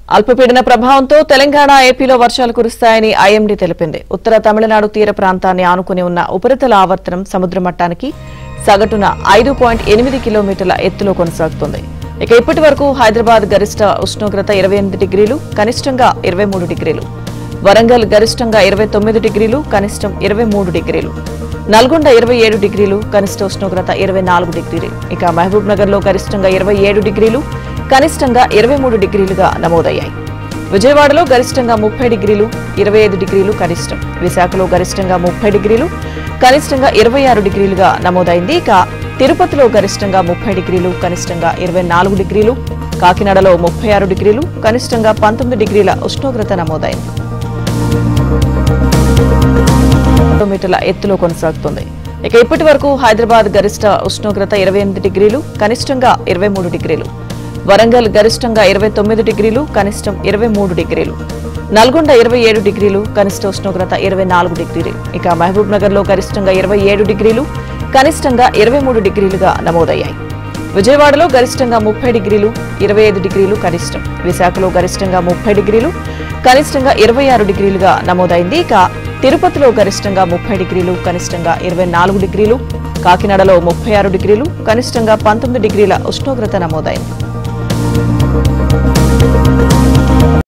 అల్పపీడన ప్రభావంతో తెలంగాణ ఏపీలో వర్షాలు కురుస్తాయని ఐఎండీ తెలిపింది ఉత్తర తమిళనాడు తీర ప్రాంతాన్ని ఆనుకుని ఉన్న ఉపరితల ఆవర్తనం సముద్ర మట్టానికి సగటున ఐదు పాయింట్ ఎనిమిది కిలోమీటర్ల ఎత్తులో కొనసాగుతుంది ఇక ఇప్పటి వరకు హైదరాబాద్ గరిష్ట ఉష్ణోగ్రత ఇరవై ఎనిమిది డిగ్రీలు కనిష్టంగా ఇరవై మూడు డిగ్రీలు వరంగల్ గరిష్టంగా ఇరవై తొమ్మిది డిగ్రీలు కనిష్టం ఇరవై మూడు డిగ్రీలు నల్గొండ ఇరవై ఏడు డిగ్రీలు కనిష్ట ఉష్ణోగ్రత ఇరవై నాలుగు డిగ్రీలు ఇక మహబూబ్ నగర్ లో గరిష్టంగా ఇరవై ఏడు డిగ్రీలు కనిష్టంగా ఇరవై మూడు డిగ్రీలుగా నమోదయ్యాయి విజయవాడలో గరిష్టంగా ముప్పై డిగ్రీలు ఇరవై ఐదు డిగ్రీలు కనిష్టం విశాఖలో గరిష్టంగా ముప్పై డిగ్రీలు కనిష్టంగా ఇరవై ఆరు డిగ్రీలుగా నమోదైంది ఇక తిరుపతిలో గరిష్టంగా ముప్పై డిగ్రీలు కనిష్టంగా ఇరవై నాలుగు డిగ్రీలు కాకినాడలో ముప్పై ఆరు డిగ్రీలు కనిష్టంగా పంతొమ్మిది డిగ్రీల ఉష్ణోగ్రత నమోదైంది కిలోమీటర్ల ఎత్తులో కొనసాగుతుంది ఇక ఇప్పటి వరకు హైదరాబాద్ గరిష్ట ఉష్ణోగ్రత ఇరవై ఎనిమిది డిగ్రీలు కనిష్టంగా ఇరవై మూడు డిగ్రీలు వరంగల్ గరిష్టంగా ఇరవై తొమ్మిది డిగ్రీలు కనిష్టం ఇరవై మూడు డిగ్రీలు నల్గొండ ఇరవై ఏడు డిగ్రీలు కనిష్ట ఉష్ణోగ్రత ఇరవై నాలుగు డిగ్రీలు ఇక మహబూబ్ నగర్ లో గరిష్టంగా ఇరవై ఏడు డిగ్రీలు కనిష్టంగా ఇరవై మూడు డిగ్రీలుగా నమోదయ్యాయి విజయవాడలో గరిష్టంగా ముప్పై డిగ్రీలు ఇరవై ఐదు డిగ్రీలు కనిష్టం విశాఖలో గరిష్టంగా ముప్పై డిగ్రీలు కనిష్టంగా ఇరవై ఆరు డిగ్రీలుగా నమోదైంది ఇక తిరుపతిలో గరిష్టంగా ముప్పై డిగ్రీలు కనిష్టంగా ఇరవై నాలుగు డిగ్రీలు కాకినాడలో ముప్పై ఆరు డిగ్రీలు కనిష్టంగా పంతొమ్మిది డిగ్రీల ఉష్ణోగ్రత నమోదైంది